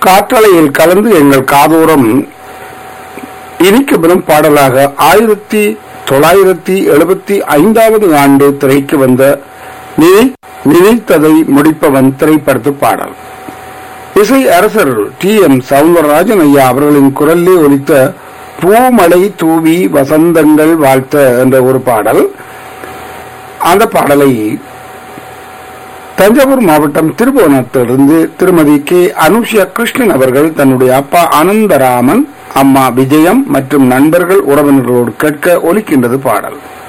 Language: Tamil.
காற்றலையில் கலந்து எங்கள் காதோரம் இனிக்கப்படும் பாடலாக ஆயிரத்தி தொள்ளாயிரத்தி எழுபத்தி ஐந்தாவது ஆண்டு திரைக்கு வந்த நினை- நினைத்ததை முடிப்பவன் திரைப்படத்து பாடல் இசை அரசர் டி எம் சவுந்தரராஜன் ஐயா அவர்களின் குரலிலே ஒலித்த பூமழை தூவி வசந்தங்கள் வாழ்த்த என்ற ஒரு பாடல் அந்த பாடலை தஞ்சாவூர் மாவட்டம் திருபுவனத்திலிருந்து திருமதி கே அனுஷியா கிருஷ்ணன் அவர்கள் தன்னுடைய அப்பா அனந்தராமன் அம்மா விஜயம் மற்றும் நண்பர்கள் உறவினர்களோடு கேட்க ஒலிக்கின்றது பாடல்